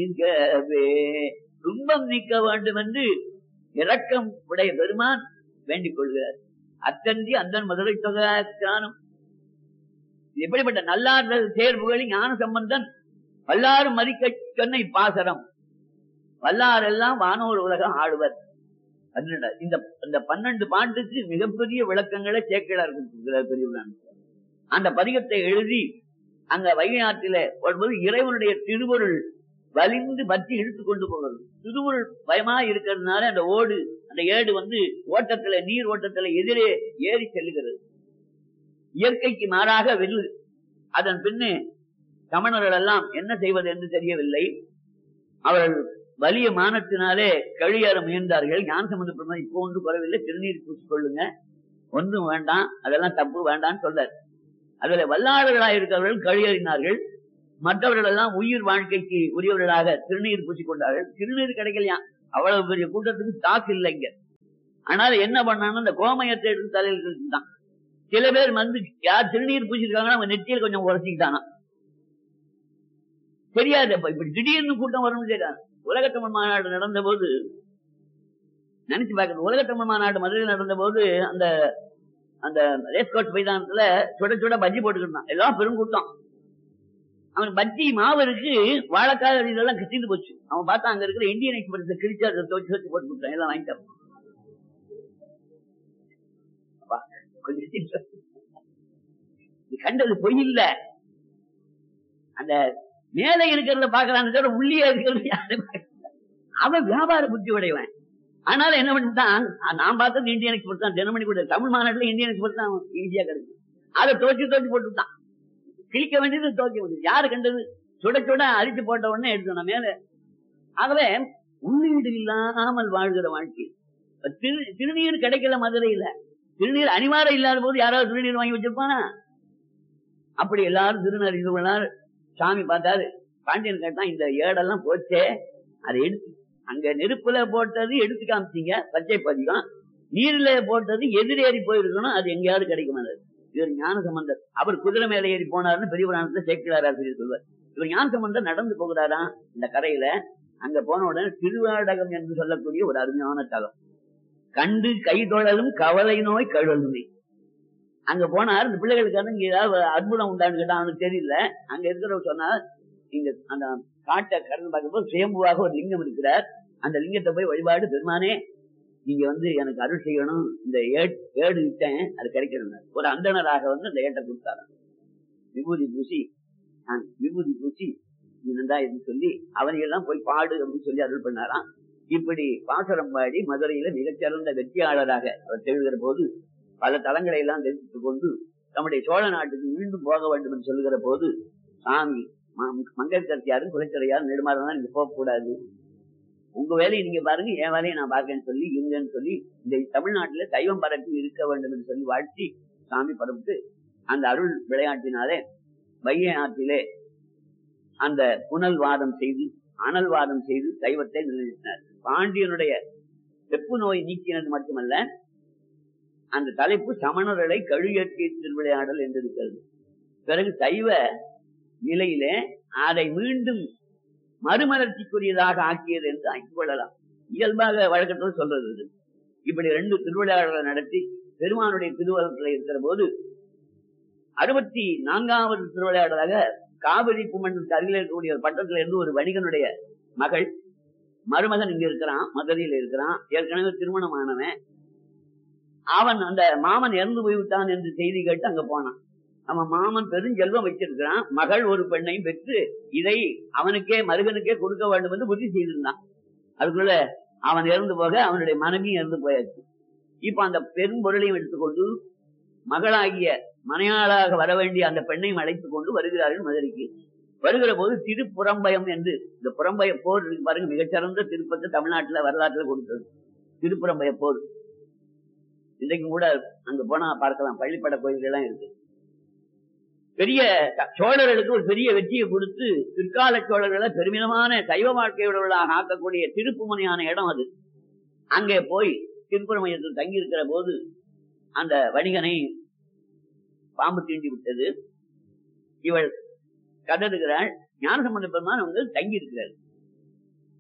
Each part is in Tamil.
நீங்கவே துன்பம் நீக்க வேண்டும் என்று இரக்கம் உடைய பெருமான் வேண்டிக் கொள்கிறார் அத்தந்தி அந்த மதுரை தொகானும் எப்படிப்பட்ட நல்லார்கள் தேர்வுகளில் ஞான சம்பந்தன் வல்லாறு மதிக்க சொன்ன இப்பாசரம் வல்லாரெல்லாம் வானோர் உலகம் ஆடுவர் பன்னெண்டு இந்த இந்த பன்னெண்டு பாட்டுக்கு மிகப்பெரிய விளக்கங்களை சேக்கிழார் கொடுத்திருக்கிறார் பெரியவரான் அந்த பதிகத்தை எழுதி அங்க வைகை ஆற்றில வரும்போது இறைவனுடைய திருவருள் வலிந்து பற்றி இழுத்து கொண்டு போகிறது திருவருள் பயமா இருக்கிறதுனால அந்த ஓடு அந்த ஏடு வந்து ஓட்டத்துல நீர் ஓட்டத்துல எதிரே ஏறி செல்லுகிறது இயற்கைக்கு மாறாக வெல்லு அதன் பின்னு சமணர்கள் எல்லாம் என்ன செய்வது என்று தெரியவில்லை அவர்கள் வலிய மானத்தினாலே கழியற முயன்றார்கள் ஞான சம்பந்த பெருமாள் இப்போ ஒன்று குறவில்லை திருநீர் பூசிக்கொள்ளுங்க ஒன்றும் வேண்டாம் அதெல்லாம் தப்பு வேண்டாம்னு சொல்றார் அதுல வல்லாளர்களாக இருக்கிறவர்கள் கழியறினார்கள் மற்றவர்கள் எல்லாம் உயிர் வாழ்க்கைக்கு உரியவர்களாக திருநீர் பூசிக்கொண்டார்கள் திருநீர் கிடைக்கலையா அவ்வளவு பெரிய கூட்டத்துக்கு ஸ்டாக் இல்லை இங்க ஆனால் என்ன பண்ணான்னு இந்த கோமயத்தை எடுத்து தலையில் தான் சில பேர் வந்து யார் திருநீர் பூசிருக்காங்கன்னா அவங்க நெத்தியில் கொஞ்சம் உரைச்சிக்கிட்டானா தெரியாது அப்ப இப்படி திடீர்னு கூட்டம் வரும்னு தெரியாது உலக தமிழ் மாநாடு நடந்த போது நினைச்சு பார்க்கணும் உலக தமிழ் மாநாடு மதுரையில் நடந்த போது அந்த அந்த ரேஸ்கோட் மைதானத்துல சுட சுட பஜ்ஜி போட்டுக்கிட்டான் எல்லாம் பெருங்கூட்டம் அவன் பஜ்ஜி மாவு இருக்கு வாழைக்காய் இதெல்லாம் கிட்டிட்டு போச்சு அவன் பார்த்தா அங்க இருக்கிற இந்தியன் எக்ஸ்பிரஸ் கிழிச்சு அதை தோச்சு வச்சு போட்டு கொடுத்தான் எல்லாம் வாங்கிட்டான் அப்பா, கொஞ்சம் சிரிச்சா. இது கண்டது பொய் இல்ல அந்த மேலே இருக்கிறத பாக்குறான்னு தவிர உள்ளே இருக்கிறது யாரும் பார்க்கல. அவன் வியாபார புத்தி உடையவன் ஆனால என்ன பண்ணிட்டான் நான் பார்த்தது இந்தியன் எக்ஸ்பிரஸ் தான் தினமணி கூட தமிழ் மாநாட்டுல இந்தியன் எக்ஸ்பிரஸ் தான் ஈஸியா கிடைக்கும் அதை தோச்சு தோச்சு போட்டுட்டான் கிழிக்க வேண்டியது தோக்க வேண்டியது யாரு கண்டது சுட சுட அரிச்சு போட்ட உடனே எடுத்தோம் மேல ஆகவே உள்ளீடு இல்லாமல் வாழ்கிற வாழ்க்கை இப்ப திரு திருநீர் கிடைக்கல மதுரையில திருநீர் அனிவாரம் இல்லாத போது யாராவது திருநீர் வாங்கி வச்சிருப்பானா அப்படி எல்லாரும் திருநீர் இது பண்ணார் சாமி பார்த்தாரு பாண்டியன் கேட்டான் இந்த ஏடெல்லாம் போச்சே அதை எடுத்து அங்க நெருப்புல போட்டது எடுத்து காமிச்சீங்க பச்சை பதிகம் நீர்ல போட்டது எதிரேறி போயிருக்கணும் அது எங்கேயாவது கிடைக்குமா அது? இவர் ஞான சம்பந்தர் அவர் குதிரை மேல ஏறி போனாருன்னு பெரிய புராணத்துல சேர்க்கிறார் ஆசிரியர் சொல்வார் இவர் ஞான சம்பந்தர் நடந்து போகிறாரா இந்த கரையில அங்க போன உடனே திருவாடகம் என்று சொல்லக்கூடிய ஒரு அருமையான தலம் கண்டு கை தொழலும் கவலை நோய் கழுவுமே அங்க போனார் இந்த பிள்ளைகளுக்கு இங்க ஏதாவது அற்புதம் உண்டான்னு கேட்டா அவனுக்கு தெரியல அங்க இருக்கிறவர் சொன்னார் இங்க அந்த காட்டை கடந்து பார்க்கும்போது சுயம்புவாக ஒரு லிங்கம் இருக்கிறார் அந்த லிங்கத்தை போய் வழிபாடு பெருமானே நீங்க வந்து எனக்கு அருள் செய்யணும் இந்த ஏட்- ஏடு விட்டேன் அது கிடைக்கணும் ஒரு அந்தணராக வந்து அந்த ஏட்டை கொடுத்தாரு விபூதி பூசி நான் விபூதி பூசி இருந்தா என்று சொல்லி அவனையெல்லாம் போய் பாடு அப்படின்னு சொல்லி அருள் பண்ணாராம் இப்படி பாசுரம் பாடி மதுரையில மிகச்சிறந்த வெற்றியாளராக அவர் திகழ்கிற போது பல தலங்களை எல்லாம் தெரிவித்துக் கொண்டு நம்முடைய சோழ நாட்டுக்கு மீண்டும் போக வேண்டும் என்று சொல்லுகிற போது சாமி மங்கற்கத்தியாரும் குலைச்சரையாரும் நெடுமாறும் நீங்க போக கூடாது உங்க வேலையை நீங்க பாருங்க என் வேலையை நான் பார்க்கேன்னு சொல்லி இருங்கன்னு சொல்லி இந்த தமிழ்நாட்டுல சைவம் பரப்பி இருக்க வேண்டும் என்று சொல்லி வாழ்த்தி சாமி பரப்பிட்டு அந்த அருள் விளையாட்டினாலே வைகை ஆற்றிலே அந்த புனல் வாதம் செய்து அனல் வாதம் செய்து சைவத்தை நிலைநிறுத்தினார் பாண்டியனுடைய வெப்பு நோய் நீக்கினது மட்டுமல்ல அந்த தலைப்பு சமணர்களை கழுயற்றிய திருவிளையாடல் என்று இருக்கிறது பிறகு சைவ நிலையிலே அதை மீண்டும் மறுமலர்ச்சிக்குரியதாக ஆக்கியது என்று ஆக்கிக் கொள்ளலாம் இயல்பாக வழக்கத்தில் சொல்றது இது. இப்படி ரெண்டு திருவிளையாடல்களை நடத்தி பெருமானுடைய திருவள்ளத்தில் இருக்கிற போது அறுபத்தி நான்காவது திருவிளையாடலாக காவிரி குமண்ணுக்கு அருகில் இருக்கக்கூடிய ஒரு பட்டத்துல இருந்து ஒரு வணிகனுடைய மகள் மருமகன் இங்க இருக்கிறான் மதுரையில இருக்கிறான் ஏற்கனவே திருமணமானவன் அவன் அந்த மாமன் இறந்து போய்விட்டான் என்று செய்தி கேட்டு அங்க போனான் அவன் மாமன் பெருஞ்செல்வம் வச்சிருக்கிறான் மகள் ஒரு பெண்ணையும் பெற்று இதை அவனுக்கே மருகனுக்கே கொடுக்க வேண்டும் என்று புத்தி செய்திருந்தான் அதுக்குள்ள அவன் இறந்து போக அவனுடைய மனைவியும் இறந்து போயாச்சு இப்ப அந்த பெரும் பொருளையும் எடுத்துக்கொண்டு மகளாகிய மனையாளாக வர வேண்டிய அந்த பெண்ணையும் அழைத்துக் கொண்டு வருகிறார்கள் மதுரைக்கு வருகிற போது திருப்புறம்பயம் என்று இந்த புறம்பய போர் இருக்கு பாருங்க மிகச்சிறந்த திருப்பத்தை தமிழ்நாட்டுல வரலாற்றுல கொடுத்தது திருப்புறம்பய போர் இன்றைக்கு கூட அங்க போனா பார்க்கலாம் பள்ளிப்பட கோயில்கள் எல்லாம் இருக்கு பெரிய சோழர்களுக்கு ஒரு பெரிய வெற்றியை கொடுத்து பிற்கால சோழர்களை பெருமிதமான சைவ வாழ்க்கையுள்ளவர்களாக ஆக்கக்கூடிய திருப்புமனையான இடம் அது அங்கே போய் திருப்புறமையத்தில் தங்கி இருக்கிற போது அந்த வணிகனை பாம்பு தீண்டி விட்டது இவள் கதறுகிறாள் ஞானசம்பந்த பெருமான் வந்து தங்கி இருக்கிறார்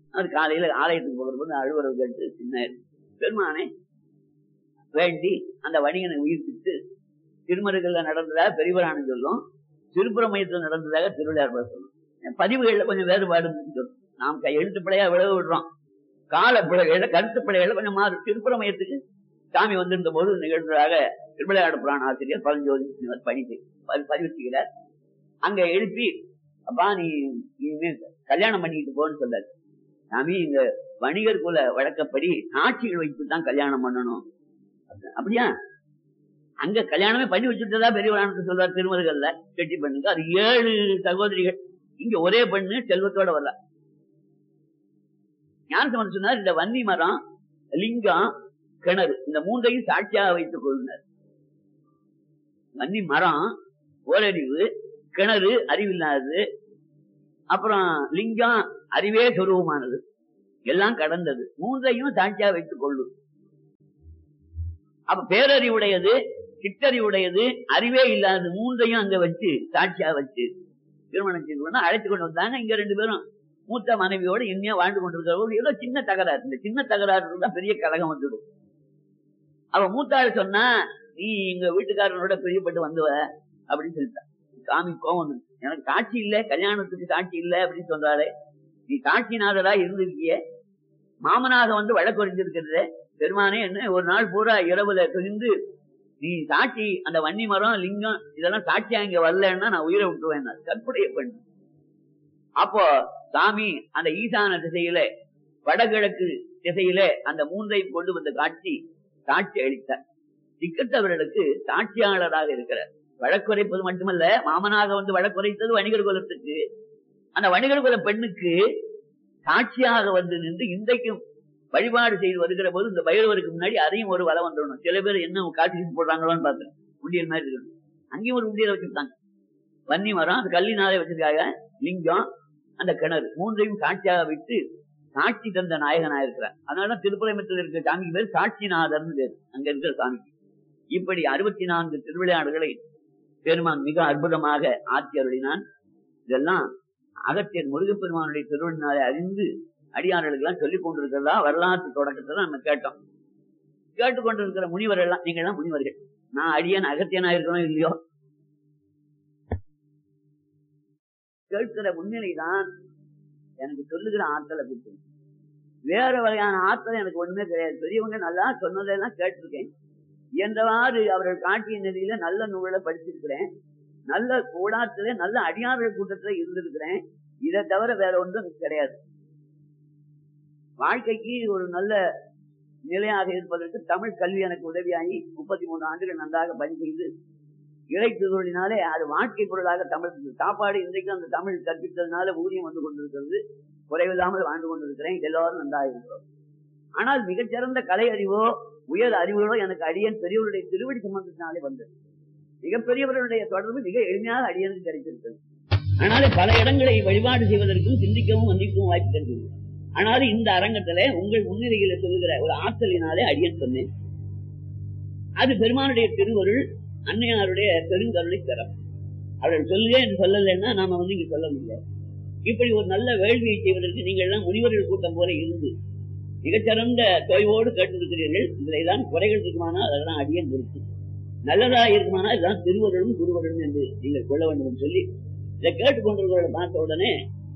அவர் காலையில ஆலயத்துக்கு போகிற போது அழுவரை கேட்டு சின்ன பெருமானே வேண்டி அந்த வணிகனை உயிர்ப்பித்து திருமருகல்ல நடந்ததாக பெரியவரானு சொல்லும் திருப்புறமயத்தில் நடந்ததாக திருவிளையாடல் சொல்லும் பதிவுகள்ல கொஞ்சம் வேறுபாடு சொல்லும் நாம் கை எழுத்து பிழையா விளவு விடுறோம் கால பிழைகள கருத்து பிழைகள கொஞ்சம் மாறும் திருப்புறமயத்துக்கு சாமி வந்திருந்த போது நிகழ்ந்ததாக திருவிளையாடு புராண ஆசிரியர் பழஞ்சோதி படித்து பதிவு செய்கிறார் அங்க எழுப்பி அப்பா நீ இனிமே கல்யாணம் பண்ணிட்டு போன்னு சொல்லாரு சாமி இந்த வணிகர் குல வழக்கப்படி சாட்சிகள் வைத்து தான் கல்யாணம் பண்ணணும் அப்படியா அங்க கல்யாணமே பண்ணி வச்சுட்டதா பெரியவரானத்து சொல்றார் திருமருகல்ல கெட்டி பண்ணுங்க அது ஏழு சகோதரிகள் இங்க ஒரே பெண்ணு செல்வத்தோட வரல ஞானசமன் சொன்னார் இந்த வன்னி மரம் லிங்கம் கிணறு இந்த மூன்றையும் சாட்சியாக வைத்துக் கொள்ளுனர் வன்னி மரம் ஓரறிவு கிணறு அறிவில்லாதது அப்புறம் லிங்கம் அறிவே சொருவமானது எல்லாம் கடந்தது மூன்றையும் சாட்சியாக வைத்துக் கொள்ளும் அப்ப பேரறிவுடையது சிற்றறிவுடையது அறிவே இல்லாதது மூன்றையும் அங்க வச்சு சாட்சியா வச்சு திருமணம் செய்து கொண்டு அழைத்து கொண்டு வந்தாங்க இங்க ரெண்டு பேரும் மூத்த மனைவியோட இனிமையா வாழ்ந்து கொண்டிருக்கிற ஏதோ சின்ன தகராறு இந்த சின்ன தகராறு இருந்தா பெரிய கழகம் வந்துடும் அவ மூத்தாள் சொன்னா நீ எங்க வீட்டுக்காரனோட பிரியப்பட்டு வந்துவ அப்படின்னு சொல்லிட்டா சாமி கோவம் வந்துச்சு. எனக்கு சாட்சி இல்ல கல்யாணத்துக்கு சாட்சி இல்ல அப்படின்னு சொல்றாரு நீ சாட்சிநாதரா இருந்திருக்கிய மாமனாக வந்து வழக்குரைஞ்சிருக்கிறது பெருமானே என்ன ஒரு நாள் பூரா இரவுல துணிந்து நீ சாட்சி அந்த வன்னி மரம் லிங்கம் இதெல்லாம் சாட்சியா இங்க வரலன்னா நான் உயிரை விட்டுருவேன் கற்புடைய பெண் அப்போ சாமி அந்த ஈசான திசையில வடகிழக்கு திசையில அந்த மூன்றை கொண்டு வந்த காட்சி சாட்சி அளித்தார் திக்கத்தவர்களுக்கு சாட்சியாளராக இருக்கிறார் வழக்குரைப்பது மட்டுமல்ல மாமனாக வந்து வழக்குரைத்தது வணிகர் குலத்துக்கு அந்த வணிகர் குல பெண்ணுக்கு சாட்சியாக வந்து நின்று இன்றைக்கும் வழிபாடு செய்து வருகிற போது இந்த பைரவருக்கு முன்னாடி அதையும் ஒரு வலை வந்துடணும் சில பேர் என்ன காட்சி போடுறாங்களோன்னு பார்த்தேன் உண்டியல் மாதிரி இருக்கணும் அங்கேயும் ஒரு உண்டியல் வச்சிருக்காங்க வன்னி மரம் அந்த கல்லினாலே வச்சிருக்காங்க லிங்கம் அந்த கிணறு மூன்றையும் சாட்சியாக விட்டு சாட்சி தந்த நாயகனா இருக்கிறார் அதனாலதான் திருப்புறமத்தில் இருக்கிற சாமிக்கு பேர் சாட்சிநாதர்னு பேர் அங்க இருக்கிற சாமி இப்படி அறுபத்தி நான்கு திருவிளையாடுகளை பெருமான் மிக அற்புதமாக ஆட்சி அருளினான் இதெல்லாம் அகத்தியர் முருகப்பெருமானுடைய திருவண்ணாலை அறிந்து அடியார்களுக்கு எல்லாம் சொல்லிக் கொண்டிருக்கிறதா வரலாற்று தொடக்கத்தை நம்ம கேட்டோம் கேட்டுக்கொண்டிருக்கிற முனிவர் எல்லாம் நீங்க எல்லாம் முனிவர்கள் நான் அடியன் அகத்தியனா இருக்கணும் இல்லையோ கேட்கிற முன்னிலைதான் எனக்கு சொல்லுகிற ஆற்றலை கொடுத்து வேற வகையான ஆற்றல் எனக்கு ஒண்ணுமே கிடையாது பெரியவங்க நல்லா சொன்னதெல்லாம் கேட்டிருக்கேன் என்றவாறு அவர்கள் காட்டிய நிலையில நல்ல நூலை படிச்சிருக்கிறேன் நல்ல கூடாத்துல நல்ல அடியார்கள் கூட்டத்துல இருந்திருக்கிறேன் இதை தவிர வேற ஒன்றும் கிடையாது வாழ்க்கைக்கு ஒரு நல்ல நிலையாக இருப்பதற்கு தமிழ் கல்வி எனக்கு உதவியாகி முப்பத்தி மூணு ஆண்டுகள் நன்றாக பணி செய்து இறை திருவள்ளினாலே அது வாழ்க்கை பொருளாக தமிழ் சாப்பாடு இன்றைக்கு அந்த தமிழ் கற்பித்ததுனால ஊதியம் வந்து கொண்டிருக்கிறது குறைவில்லாமல் வாழ்ந்து கொண்டிருக்கிறேன் எல்லாரும் நன்றாக இருக்கிறோம் ஆனால் மிகச்சிறந்த கலை அறிவோ உயர் அறிவுகளோ எனக்கு அடியன் பெரியவருடைய திருவடி சம்பந்தத்தினாலே வந்தது மிகப்பெரியவர்களுடைய தொடர்பு மிக எளிமையாக அடியனுக்கு கிடைத்திருக்கிறது ஆனாலும் பல இடங்களை வழிபாடு செய்வதற்கும் சிந்திக்கவும் வந்திக்கவும் வாய்ப்பு கிடைக்கிறது ஆனாலும் இந்த அரங்கத்துல உங்கள் முன்னிலையில சொல்லுகிற ஒரு ஆற்றலினாலே அடியன் சொன்னேன் அது பெருமானுடைய திருவருள் அன்னையாருடைய பெருங்கருளை தரம் அவர்கள் சொல்லுங்க சொல்லலைன்னா நாம வந்து இங்க சொல்ல முடியாது இப்படி ஒரு நல்ல வேள்வியை செய்வதற்கு நீங்கள் எல்லாம் முனிவர்கள் கூட்டம் போல இருந்து மிகச்சிறந்த தொய்வோடு கேட்டிருக்கிறீர்கள் இதுல தான் குறைகள் இருக்குமானா அதெல்லாம் அடியன் இருக்கு நல்லதா இருக்குமானா இதுதான் திருவருளும் குருவருளும் என்று நீங்கள் கொள்ள வேண்டும் என்று சொல்லி இதை கேட்டுக்கொண்டிருக்கிறத பார்த்த உடனே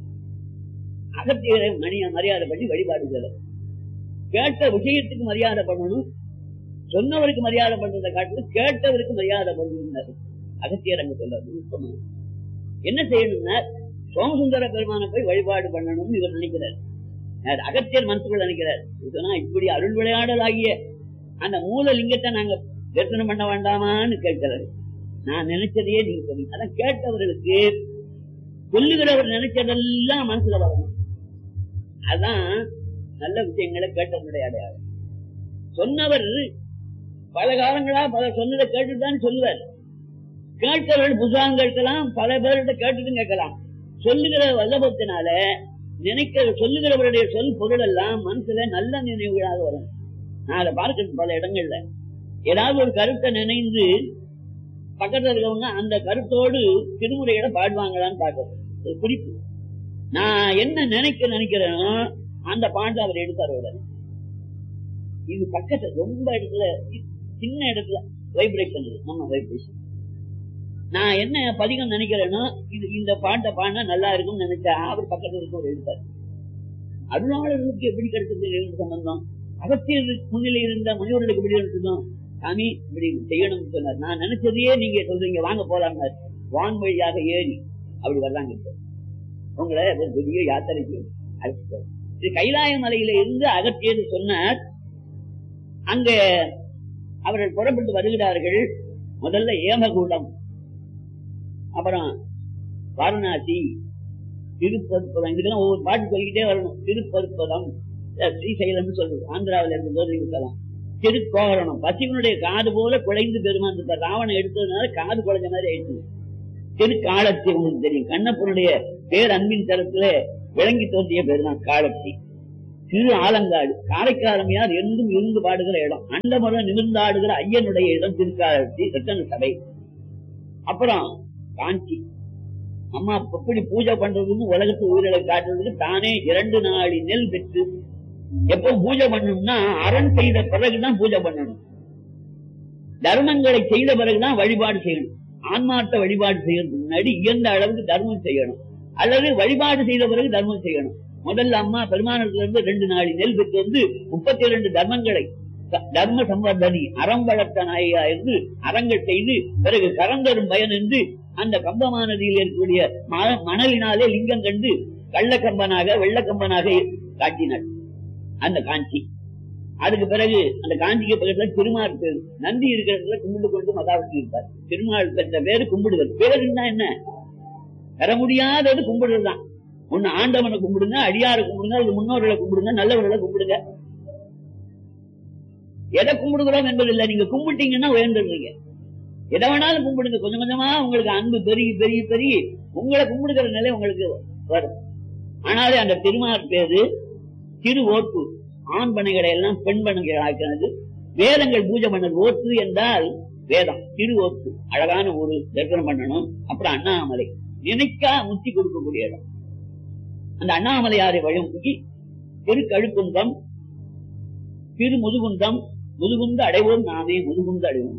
அகத்தியரை மணிய மரியாதை பண்ணி வழிபாடு செய்யணும் கேட்ட விஷயத்துக்கு மரியாதை பண்ணணும் சொன்னவருக்கு மரியாதை பண்றதை காட்டிலும் கேட்டவருக்கு மரியாதை பண்ணணும் அகத்தியர் அங்க சொல்ல என்ன செய்யணும்னா சோமசுந்தர பெருமான போய் வழிபாடு பண்ணணும்னு இவர் நினைக்கிறார் அகத்தியர் மனசுக்குள்ள நினைக்கிறார் சொன்னா இப்படி அருள் விளையாடல் ஆகிய அந்த மூல லிங்கத்தை நாங்க தரிசனம் பண்ண வேண்டாமான்னு கேட்கிறாரு நான் நினைச்சதையே நீங்க சொல்லுங்க அதான் கேட்டவர்களுக்கு சொல்லுகிறவர் நினைச்சதெல்லாம் மனசுல வரணும் அதான் நல்ல விஷயங்களை கேட்டவனுடைய அடையாளம் சொன்னவர் பல காலங்களா பல சொன்னதை கேட்டுதான் சொல்லுவார் கேட்கிறவர்கள் புத்தகம் கேட்கலாம் பல பேர்கிட்ட கேட்டுட்டும் கேட்கலாம் சொல்லுகிற வல்லபத்தினால நினைக்கிற சொல்லுகிறவருடைய சொல் பொருள் எல்லாம் மனசுல நல்ல நினைவுகளாக வரும் நான் அதை பார்க்கிறேன் பல இடங்கள்ல ஏதாவது ஒரு கருத்தை நினைந்து பக்கத்துல இருக்கவங்க அந்த கருத்தோடு திருமுறையிட பாடுவாங்களான்னு பார்க்கணும் ஒரு குறிப்பு நான் என்ன நினைக்க நினைக்கிறேனோ அந்த பாண்டு அவர் எடுத்தார் உடனே இது பக்கத்துல ரொம்ப இடத்துல சின்ன இடத்துல வைப்ரேஷன் நம்ம வைப்ரேஷன் நான் என்ன பதிகம் நினைக்கிறேன்னா இது இந்த பாட்டை பாடினா நல்லா இருக்கும்னு நினைச்சா அவர் பக்கத்துல இருக்க ஒரு எடுத்தார் அருளாளர்களுக்கு எப்படி கிடைச்சது சம்பந்தம் அகத்தியர் முன்னிலை இருந்த முனிவர்களுக்கு எப்படி இருந்தோம் சாமி இப்படி செய்யணும்னு சொன்னார் நான் நினைச்சதையே நீங்க சொல்றீங்க வாங்க போலாம்னார் வான் வழியாக ஏறி அப்படி வர்றாங்க இப்போ உங்களை ஒரு பெரிய யாத்திரைக்கு அழைச்சிட்டு இது கைலாய மலையில இருந்து அகத்தியது சொன்னார் அங்க அவர்கள் புறப்பட்டு வருகிறார்கள் முதல்ல ஏமகூடம் அப்புறம் வாரணாசி திருப்பற்பதம் இதுக்கெல்லாம் ஒவ்வொரு பாட்டு சொல்லிக்கிட்டே வரணும் திருப்பற்பதம் ஸ்ரீசைலம் சொல்றது ஆந்திராவில இருந்து போது இருக்கலாம் திருக்கோரணம் பசிவனுடைய காது போல குழைந்து பெருமான் இருப்பார் ராவணன் எடுத்ததுனால காது குழைஞ்ச மாதிரி ஆயிடுச்சு திருக்காலத்தி உங்களுக்கு தெரியும் கண்ணப்பனுடைய பேர் அன்பின் தரத்துல விளங்கி தோன்றிய பேர் தான் காலத்தி திரு ஆலங்காடு காரைக்காலமையார் எங்கும் இருந்து பாடுகிற இடம் அண்டமரம் நிமிர்ந்தாடுகிற ஐயனுடைய இடம் திருக்காலத்தி ரத்தன சபை அப்புறம் காஞ்சி அம்மா எப்படி பூஜை பண்றதுன்னு உலகத்து உயிரிழை காட்டுறதுக்கு தானே இரண்டு நாளி நெல் பெற்று எப்போ பூஜை பண்ணணும்னா அரண் செய்த பிறகுதான் பூஜை பண்ணணும் தர்மங்களை செய்த பிறகுதான் வழிபாடு செய்யணும் ஆன்மார்த்த வழிபாடு செய்யறதுக்கு முன்னாடி இயந்த அளவுக்கு தர்மம் செய்யணும் அல்லது வழிபாடு செய்த பிறகு தர்மம் செய்யணும் முதல்ல அம்மா பெருமானத்துல இருந்து ரெண்டு நாளி நெல் பெற்று வந்து முப்பத்தி இரண்டு தர்மங்களை தர்ம சம்பர்தனி அறம் வளர்த்த நாயா இருந்து அறங்கள் செய்து பிறகு கரந்தரும் பயன் என்று அந்த கம்பமா நதியில் இருக்கக்கூடிய மணலினாலே லிங்கம் கண்டு கள்ளக்கம்பனாக வெள்ளக்கம்பனாக காட்டினார் அந்த காஞ்சி அதுக்கு பிறகு அந்த காஞ்சிக்கு பக்கத்துல திருமால் பேர் நந்தி இருக்கிறதுல கும்பிட்டு கொண்டு மதாவத்தி இருப்பார் திருமால் பெற்ற பேரு கும்பிடுவது பேருன்னா என்ன பெற முடியாதது கும்பிடுறதுதான் ஒண்ணு ஆண்டவனை கும்பிடுங்க அடியாரை கும்பிடுங்க அது முன்னோர்களை கும்பிடுங்க நல்லவர்களை கும்பிடுங்க எதை கும்பிடுகிறோம் என்பதில்லை நீங்க கும்பிட்டீங்கன்னா உயர்ந்துடுறீங்க எதை வேணாலும் கும்பிடுங்க கொஞ்சம் கொஞ்சமா உங்களுக்கு அன்பு பெருகி பெருகி பெருகி உங்களை கும்பிடுகிற நிலை உங்களுக்கு வரும் ஆனாலே அந்த திருமார் பேரு திரு ஓட்டு ஆண் பனைகளை எல்லாம் பெண் பனைகள் ஆக்கினது வேதங்கள் பூஜை பண்ணது ஓட்டு என்றால் வேதம் திரு ஓட்டு அழகான ஒரு தரிசனம் பண்ணணும் அப்புறம் அண்ணாமலை நினைக்கா முத்தி கொடுக்கக்கூடிய இடம் அந்த அண்ணாமலையாரை வழிமுகி திரு கழுக்குன்றம் திரு முதுகுன்றம் முதுகுந்து அடைவோம் நாமே முதுகுந்து அடைவோம்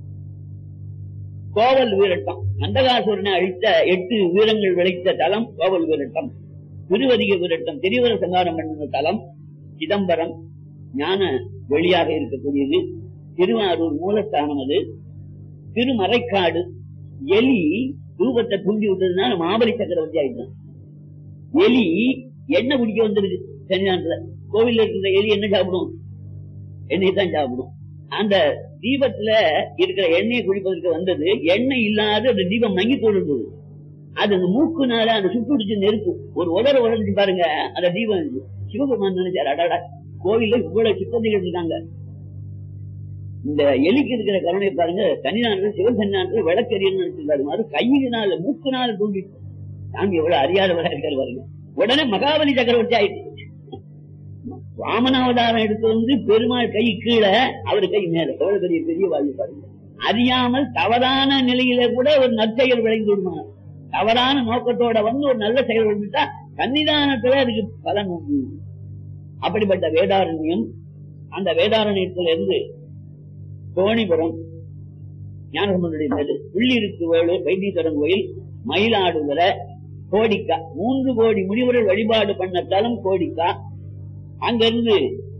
கோவல் வீரட்டம் அந்தகாசுரனை அழித்த எட்டு வீரங்கள் விளைத்த தலம் கோவல் வீரட்டம் திருவதிக வீரட்டம் திரிவர சங்காரம் பண்ணின தலம் சிதம்பரம் ஞான வெளியாக இருக்கக்கூடியது திருவாரூர் மூலஸ்தானம் அது திருமறைக்காடு எலி ரூபத்தை தூண்டி விட்டதுனால மாபலி சக்கரவர்த்தி ஆயிட்டான் எலி எண்ணெய் குடிக்க வந்திருக்கு சன்னிதானத்துல கோவில்ல இருக்கிற எலி என்ன சாப்பிடும் எண்ணெய் தான் சாப்பிடும் அந்த தீபத்துல இருக்கிற எண்ணெயை குடிப்பதற்கு வந்தது எண்ணெய் இல்லாத அந்த தீபம் மங்கி கொண்டிருந்தது அது அந்த மூக்குனால அந்த சுட்டு பிடிச்ச நெருப்பு ஒரு உதர உடஞ்சு பாருங்க அந்த தீபம் இருக்கு. சிவபெருமான் நினைச்சாரு அடாடா கோவில்ல இவ்வளவு சித்தந்திகள் இருக்காங்க இந்த எலிக்கு இருக்கிற கருணை பாருங்க சன்னிதானத்துல சிவன் சன்னிதானத்துல விளக்கெரியன்னு நினைச்சிருக்காரு மாதிரி கையினால மூக்குனால தூண்டி சாமி எவ்வளவு அறியாதவரா இருக்காரு பாருங்க உடனே மகாபலி சக்கரவர்த்தி ஆயிடுச்சு வாமனாவதாரம் எடுத்து வந்து பெருமாள் கை கீழே அவர் கை மேல எவ்வளவு பெரிய பெரிய வாழ்வு பாருங்க அறியாமல் தவறான நிலையில கூட ஒரு நற்செயல் விளங்கி விடுமா தவறான நோக்கத்தோட வந்து ஒரு நல்ல செயல் விழுந்துட்டா சன்னிதானத்துல அதுக்கு பலன் உண்டு அப்படிப்பட்ட வேதாரண்யம் அந்த வேதாரண்யத்துல இருந்து தோணிபுரம் ஞானசம்பந்தனுடைய மேலு உள்ளிருக்கு வேலு வைத்தீஸ்வரன் கோயில் மயிலாடுதுறை கோடிக்கா மூன்று கோடி முனிவர்கள் வழிபாடு பண்ண தலம் கோடிக்கா அங்கிருந்து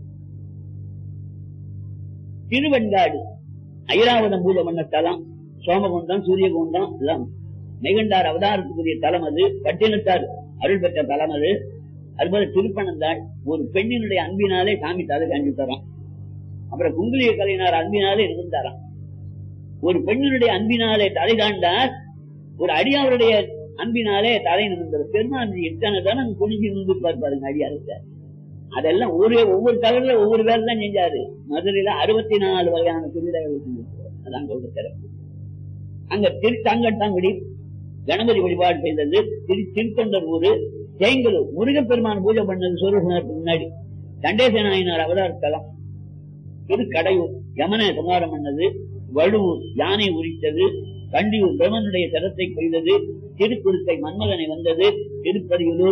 திருவெண்காடு ஐராவதம் பூஜை பண்ண தலம் சோமகுண்டம் சூரியகுண்டம் எல்லாம் நெகண்டார் அவதாரத்துக்குரிய தலம் அது பட்டினத்தார் அருள் பெற்ற தலம் அது அதுபோல திருப்பனந்தாள் ஒரு பெண்ணினுடைய அன்பினாலே சாமி தலை காஞ்சி தரான் அப்புறம் குங்குலிய கலைஞர் அன்பினாலே இருந்தாராம் ஒரு பெண்ணினுடைய அன்பினாலே தலை தாண்டார் ஒரு அடியாருடைய அன்பினாலே தலை நிமிர்ந்தார் பெருமான் எத்தனை தானே குனிஞ்சு நின்று பாருங்க அடியாருக்கு அதெல்லாம் ஒரு ஒவ்வொரு தகவல ஒவ்வொரு வேலை தான் செஞ்சாரு மதுரையில அறுபத்தி நாலு வகையான திருவிழாக்கள் செஞ்சிருக்காரு அதான் சொல்ற சிறப்பு அங்க திருத்தாங்கட்டாங்குடி கணபதி வழிபாடு செய்தது திரு திருத்தொண்டர் ஊரு தேங்கலூர் முருகப்பெருமான் பூஜை பண்ணது சூரியசனருக்கு முன்னாடி தண்டேச நாயனார் அவதார தலம் திருக்கடையூர் யமனை சமாரம் பண்ணது வடுவூர் யானை உரித்தது கண்டியூர் பிரமனுடைய சரத்தை கொய்தது திருக்குறுத்தை மன்மகனை வந்தது திருப்பதியூர்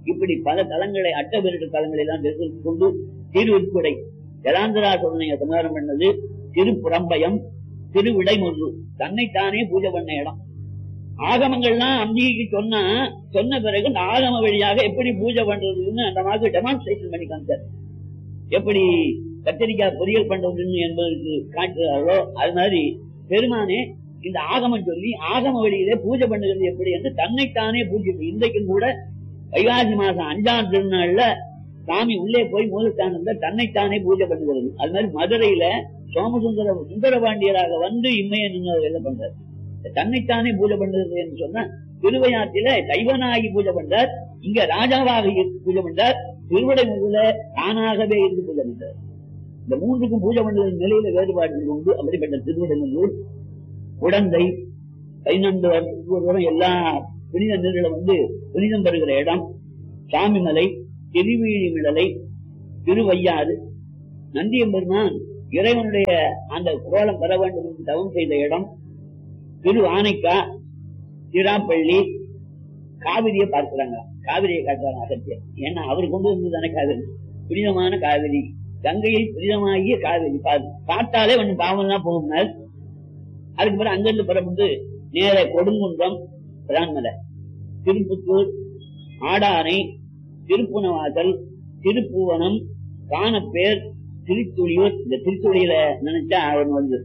இப்படி பல தலங்களை அட்டபெருட்டு தலங்களை எல்லாம் தெரிந்து கொண்டு திருவிற்புடை ஜலாந்தரா சோதனையை சமாதானம் பண்ணது திருப்புறம்பயம் திருவிடைமுள்ளு தன்னைத்தானே பூஜை பண்ண இடம் ஆகமங்கள்லாம் அம்பிகைக்கு சொன்னா சொன்ன பிறகு இந்த ஆகம வழியாக எப்படி பூஜை பண்றதுன்னு அந்த மாதிரி டெமான்ஸ்ட்ரேஷன் பண்ணி காமிச்சார் எப்படி கத்திரிக்காய் பொரியல் பண்றதுன்னு என்பதற்கு காட்டுறாரோ அது மாதிரி பெருமானே இந்த ஆகமம் சொல்லி ஆகம வழியிலே பூஜை பண்ணுகிறது எப்படி என்று தன்னைத்தானே பூஜை இன்றைக்கும் கூட வைகாசி மாசம் அஞ்சாம் திருநாள்ல சாமி உள்ளே போய் மூலஸ்தானத்துல தன்னைத்தானே பூஜை பண்ணுகிறது அது மாதிரி மதுரையில சோமசுந்தர சுந்தரபாண்டியராக வந்து இம்மையை நின்று என்ன பண்றார் தன்னைத்தானே பூஜை பண்றது என்று சொன்னா திருவையாற்றில தைவனாகி பூஜை பண்றார் இங்க ராஜாவாக இருந்து பூஜை பண்றார் திருவிடை முதல தானாகவே இருந்து பூஜை பண்றார் இந்த மூன்றுக்கும் பூஜை பண்றது நிலையில வேறுபாடுகள் உண்டு அப்படிப்பட்ட திருவிடங்கள் உடந்தை பதினொன்று வருஷம் எல்லா புனித நீர்களை வந்து புனிதம் பெறுகிற இடம் சாமிமலை திருவீழிமிடலை திருவையாறு நந்தியம்பெருமான் இறைவனுடைய அந்த கோலம் பெற வேண்டும் என்று தவம் செய்த இடம் திரு ஆனைக்கா திராப்பள்ளி காவிரியை பார்க்கிறாங்க காவிரியை காட்டுறாங்க அகத்தியர் ஏன்னா அவர் கொண்டு வந்து தானே காவிரி புனிதமான காவிரி கங்கையில் புனிதமாகிய காவிரி பாரு பார்த்தாலே ஒண்ணு பாவம் தான் போகும் அதுக்கு பிறகு அங்கிருந்து புறப்பட்டு நேர கொடுங்குன்றம் பிரான்மலை திருப்புத்தூர் ஆடானை திருப்புணவாசல் திருப்புவனம் காணப்பேர் திருத்துளியூர் இந்த திருத்துளியில நினைச்சா அவன் வந்து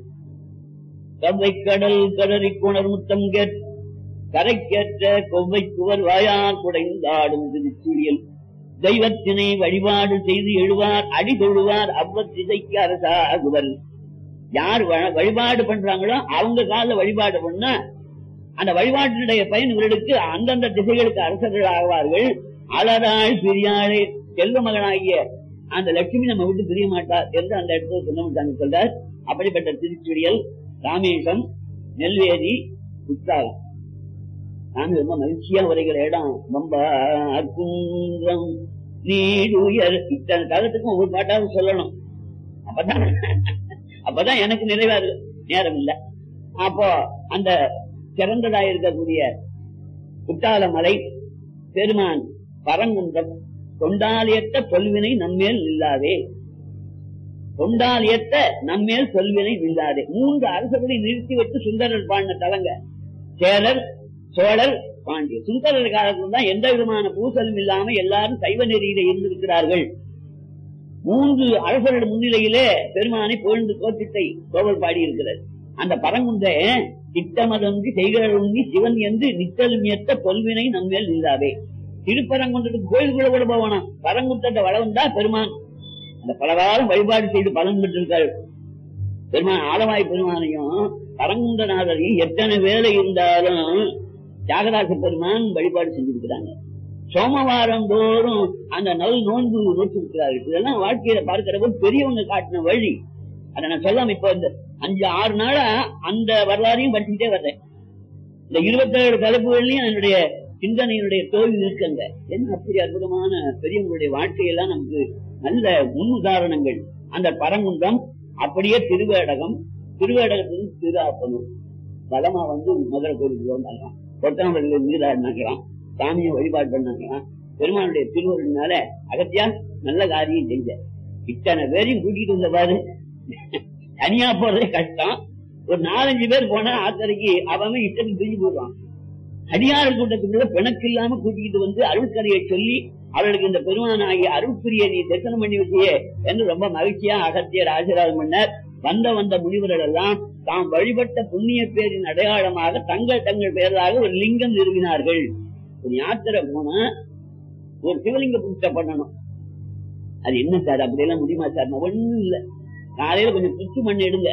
கவ்வை கடல் கடறி குணர் முத்தம் கேட் கரைக்கேற்ற கொவ்வை குவர் வாயார் குடைந்தாடும் திருச்சுழியல் தெய்வத்தினை வழிபாடு செய்து எழுவார் அடி தொழுவார் அவ்வத்திசைக்கு அரசாகுவர் யார் வ- வழிபாடு பண்றாங்களோ அவங்க கால வழிபாடு பண்ணா அந்த வழிபாட்டினுடைய பயன் இவர்களுக்கு அந்தந்த திசைகளுக்கு அரசர்கள் ஆவார்கள் அலராள் பிரியாளே செல்வ மகனாகிய அந்த லட்சுமி நம்ம விட்டு பிரிய மாட்டார் என்று அந்த இடத்துல சொன்ன சொல்றார் அப்படிப்பட்ட திருச்சுடியல் ராமேசம் நெல்வேலி குற்றாலம் நாங்க ரொம்ப மகிழ்ச்சியா வருகிற இடம் ரொம்ப அற்புதம் நீடுயர் இத்தனை காலத்துக்கும் ஒவ்வொரு பாட்டாவது சொல்லணும் அப்பதான் அப்பதான் எனக்கு நிறைவாரு நேரம் இல்ல அப்போ அந்த சிறந்ததா இருக்கக்கூடிய குற்றால மலை பெருமான் பரங்குன்றம் கொண்டால் ஏத்த சொல்வினை நம்மேல் இல்லாதே கொண்டால் ஏத்த நம்மேல் சொல்வினை இல்லாதே மூன்று அரசர்களை நிறுத்தி வைத்து சுந்தரர் பாடின தலங்க சேரர் சோழர் பாண்டியர் சுந்தரர் காலத்துல தான் எந்த விதமான பூசலும் இல்லாம எல்லாரும் சைவ நெறியில இருந்திருக்கிறார்கள் மூன்று அரசர்கள் முன்னிலையிலே பெருமானை புகழ்ந்து கோத்தித்தை கோவல் பாடி இருக்கிறார் அந்த பரங்குன்ற திட்டமதொன்றி செய்கிறொன்றி சிவன் என்று நித்தலும் ஏத்த தொல்வினை நம்மேல் இல்லாதே திருப்பரங்குன்றத்துக்கு கோயிலுக்குள்ள கூட போவானா பரங்குன்றத்தை வளர்ந்தா பெருமான் அந்த பலகாலம் வழிபாடு செய்து பலன் பெற்றிருக்காரு பெருமான் ஆலவாய் பெருமானையும் பரங்குன்றநாதரையும் எத்தனை வேலை இருந்தாலும் தியாகராச பெருமான் வழிபாடு செஞ்சிருக்கிறாங்க சோமவாரம் தோறும் அந்த நல் நோன்பு நோட்டிருக்கிறார்கள் இதெல்லாம் வாழ்க்கையில பார்க்கிறப்ப பெரியவங்க காட்டின வழி அதை நான் சொல்லாம இப்ப இந்த அஞ்சு ஆறு நாளா அந்த வரலாறையும் படிச்சுட்டே வர்றேன் இந்த இருபத்தேழு தலைப்புகள்லயும் என்னுடைய சிந்தனையினுடைய தோல்வி இருக்குங்க என்ன அப்படி அற்புதமான பெரியவங்களுடைய வாழ்க்கையெல்லாம் நமக்கு நல்ல முன் உதாரணங்கள் அந்த பரங்குன்றம் அப்படியே திருவேடகம் திருவேடகத்திலிருந்து திரு ஆப்பனூர் பலமா வந்து மதுரை கோயிலுக்கு வந்தாங்களாம் கொட்டாம்பள்ளியில் நீராடினாங்களாம் சாமியை வழிபாடு பண்ணாங்களாம் பெருமானுடைய திருவருளினால அகத்தியா நல்ல காரியம் செஞ்ச இத்தனை பேரையும் கூட்டிட்டு வந்த பாரு தனியா போறதே கஷ்டம் ஒரு நாலஞ்சு பேர் போனா ஆத்தரைக்கு அவன் இஷ்டத்துக்கு பிரிஞ்சு போடுவான் அடியார் கூட்டத்துக்குள்ள பிணக்கு இல்லாம கூட்டிட்டு வந்து அருள்கதையை சொல்லி அவர்களுக்கு இந்த பெருமானாகிய அருள்பிரிய நீ தரிசனம் பண்ணி வச்சியே என்று ரொம்ப மகிழ்ச்சியா அகத்தியர் ஆசீர்வாதம் பண்ணார் வந்த வந்த முனிவர்கள் எல்லாம் தாம் வழிபட்ட புண்ணிய பேரின் அடையாளமாக தங்கள் தங்கள் பெயராக ஒரு லிங்கம் நிறுவினார்கள் ஒரு யாத்திரை போனா ஒரு சிவலிங்க பூஜை பண்ணணும் அது என்ன சார் அப்படி எல்லாம் முடியுமா சார் ஒண்ணும் இல்ல காலையில கொஞ்சம் குச்சி மண் எடுங்க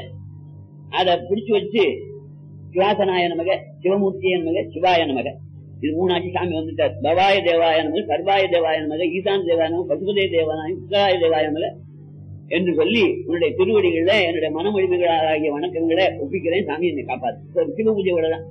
அத பிடிச்சு வச்சு சிவாசனாய நமக சிவமூர்த்திய நமக சிவாய நமக இது மூணாச்சு சாமி வந்துட்டார் பவாய தேவாய நமக சர்வாய தேவாய நமக ஈசான் தேவாய நமக பசுபதே தேவாய உத்தராய தேவாய நமக என்று சொல்லி உன்னுடைய திருவடிகள்ல என்னுடைய மனமொழிமைகளாகிய வணக்கங்களை ஒப்பிக்கிறேன் சாமி என்னை காப்பாத்து ஒரு சிவ பூஜை தான்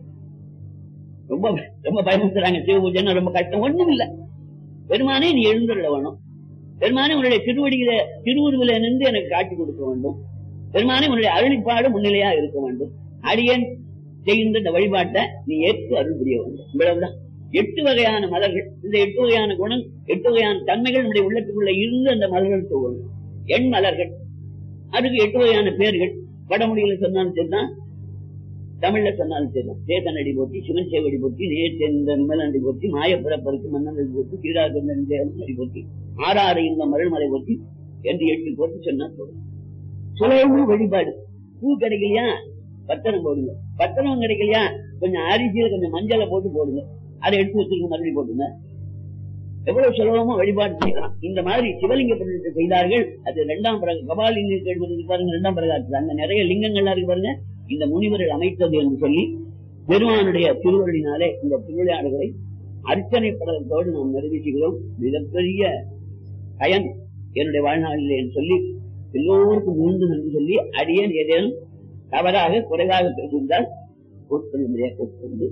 ரொம்ப ரொம்ப பயமுறுத்துறாங்க சிவ பூஜைன்னு ரொம்ப கஷ்டம் ஒண்ணும் இல்ல பெருமானே நீ எழுந்துள்ள வேணும் பெருமானே உன்னுடைய திருவடியில திருவுருவில நின்று எனக்கு காட்சி கொடுக்க வேண்டும் பெருமானே உன்னுடைய அருளிப்பாடு முன்னிலையா இருக்க வேண்டும் அடியேன் செய்கின்ற இந்த வழிபாட்டை நீ ஏற்று அருள் புரிய வேண்டும் இவ்வளவுதான் எட்டு வகையான மலர்கள் இந்த எட்டு வகையான குணம் எட்டு வகையான தன்மைகள் நம்முடைய உள்ளத்துக்குள்ள இருந்து அந்த மலர்கள் தோணும் எண் மலர்கள் அதுக்கு எட்டு வகையான பேர்கள் வடமொழியில சொன்னாலும் சரிதான் தமிழ்ல சொன்னாலும் சரிதான் சேதனடி போட்டி சிவன் சேவடி போட்டி நேர் சேர்ந்த நிம்மலண்டி போட்டி மாயப்பிறப்பருக்கு மன்னனடி போட்டி கீழாடி போட்டி ஆறாறு இந்த மருள்மலை போட்டி என்று எட்டு போட்டு சொன்னா போதும் சுலபு வழிபாடு பூ கிடைக்கலையா பத்தனம் போடுங்க பத்தனம் கிடைக்கலையா கொஞ்சம் அரிசியில கொஞ்சம் மஞ்சளை போட்டு போடுங்க அதை எடுத்து வச்சிருக்க மறுபடியும் போடுங்க எவ்வளவு சுலபமா வழிபாடு செய்யலாம் இந்த மாதிரி சிவலிங்க பிரதிஷ்டை செய்தார்கள் அது இரண்டாம் பிறகு கபாலிங்க கேள்வி பாருங்க இரண்டாம் பிரகாரத்தில் அங்க நிறைய லிங்கங்கள்லாம் இருக்கு பாருங்க இந்த முனிவர்கள் அமைத்தது என்று சொல்லி பெருமானுடைய திருவருளினாலே இந்த திருவிளையாடுகளை அர்ச்சனை படத்தோடு நாம் நிறைவேற்றுகிறோம் மிகப்பெரிய பயன் என்னுடைய வாழ்நாளில் என்று சொல்லி எல்லோருக்கும் மீண்டும் நன்றி சொல்லி அடியேன் ஏதேனும் தவறாக குறைவாக பேசியிருந்தால் உட்கொள்ளும்படியாக உட்கொண்டு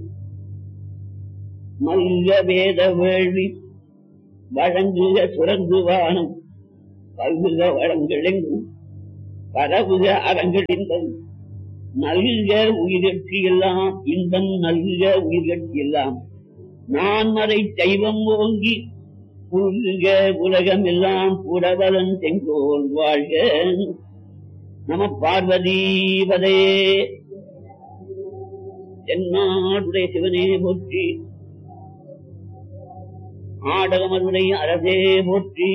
மல்ல வேத வேள்வி வழங்குக சுரந்து வானம் பல்குக வளங்களெங்கும் பரவுக அறங்களின்பம் நல்க உயிர்கட்சி எல்லாம் இன்பம் நல்க உயிர்கட்சி எல்லாம் நான் மறை தெய்வம் ஓங்கி புல்க உலகம் எல்லாம் புடவலன் செங்கோல் வாழ்க நம பார்வதீபதே என்னாடுடைய சிவனே போற்றி ஆடகமருடைய அரசே போற்றி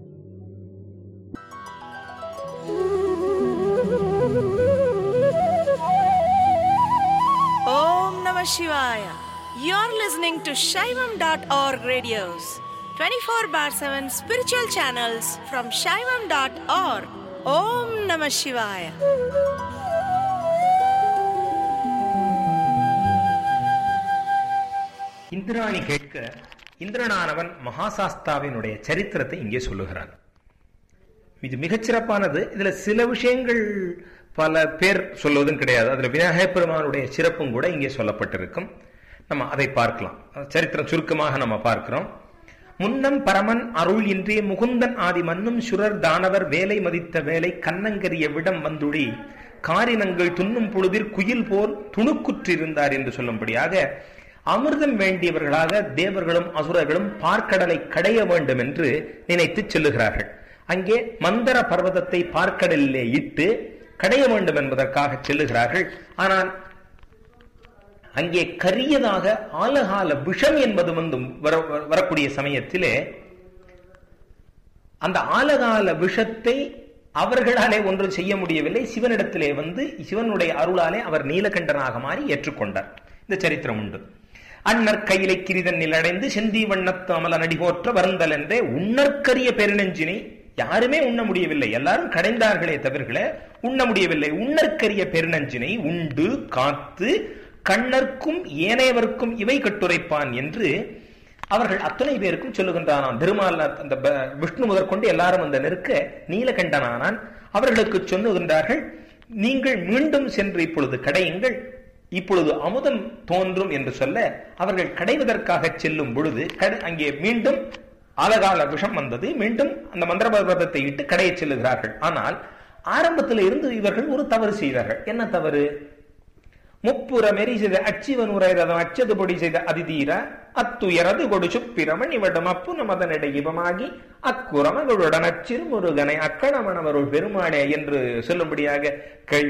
Om Namah Shivaya. You're listening to Shaivam.org radios, 24 bar 7 spiritual channels from Shaivam.org. Om Namah Shivaya. Indrani கேட்க இந்திரனானவன் மகாசாஸ்தாவினுடைய சரித்திரத்தை இங்கே சொல்லுகிறான் இது மிகச்சிறப்பானது இதுல சில விஷயங்கள் பல பேர் சொல்லுவதும் கிடையாது அதுல விநாயகப் பெருமானுடைய சிறப்பும் கூட இங்கே சொல்லப்பட்டிருக்கும் நம்ம அதை பார்க்கலாம் சரித்திரம் சுருக்கமாக நம்ம பார்க்கிறோம் முன்னம் பரமன் அருள் இன்றே முகுந்தன் ஆதி மன்னும் சுரர் தானவர் வேலை மதித்த வேலை கண்ணங்கரிய விடம் வந்துழி காரினங்கள் துண்ணும் பொழுதில் குயில் போல் துணுக்குற்றிருந்தார் என்று சொல்லும்படியாக அமிர்தம் வேண்டியவர்களாக தேவர்களும் அசுரர்களும் பார்க்கடலை கடைய வேண்டும் என்று நினைத்து செல்லுகிறார்கள் அங்கே மந்தர பர்வதத்தை பார்க்கடலிலே இட்டு கடைய வேண்டும் என்பதற்காக செல்லுகிறார்கள் ஆனால் அங்கே கரியதாக ஆலகால விஷம் என்பது வந்து வர- வரக்கூடிய சமயத்திலே அந்த ஆலகால விஷத்தை அவர்களாலே ஒன்றும் செய்ய முடியவில்லை சிவனிடத்திலே வந்து சிவனுடைய அருளாலே அவர் நீலகண்டனாக மாறி ஏற்றுக்கொண்டார் இந்த சரித்திரம் உண்டு அன்னர் கையிலை கிரிதன் நிலடைந்து செந்தி வண்ணத்து அமல நடிகோற்ற வருந்தல் என்றே உன்னற்கரிய பெருநெஞ்சினை யாருமே உண்ண முடியவில்லை எல்லாரும் கடைந்தார்களே தவிர்கள உண்ண முடியவில்லை உன்னற்கரிய பெருநஞ்சினை உண்டு காத்து கண்ணர்க்கும் ஏனையவர்க்கும் இவை கட்டுரைப்பான் என்று அவர்கள் அத்தனை பேருக்கும் சொல்லுகின்றானாம் திருமால் அந்த ப- விஷ்ணு முதற்கொண்டு எல்லாரும் அந்த நெருக்க நீலகண்டனானான் அவர்களுக்கு சொல்லுகின்றார்கள் நீங்கள் மீண்டும் சென்று இப்பொழுது கடையுங்கள் இப்பொழுது அமுதம் தோன்றும் என்று சொல்ல அவர்கள் கடைவதற்காக செல்லும் பொழுது கட- அங்கே மீண்டும் ஆலகால விஷம் வந்தது மீண்டும் அந்த மந்திர பர்வதத்தை இட்டு கடையை செல்லுகிறார்கள் ஆனால் ஆரம்பத்தில் இருந்து இவர்கள் ஒரு தவறு செய்தார்கள் என்ன தவறு முப்புறமெறி செய்த அச்சிவன் உரைரதம் அச்சது பொடி செய்த அதிதீர அத்துயரது கொடு சுப்பிரமன் இவடும் அப்பு நமதனிடை இவமாகி அக்குரமகளுடன் அச்சிறு முருகனை அக்கணமணவருள் பெருமானே என்று சொல்லும்படியாக க-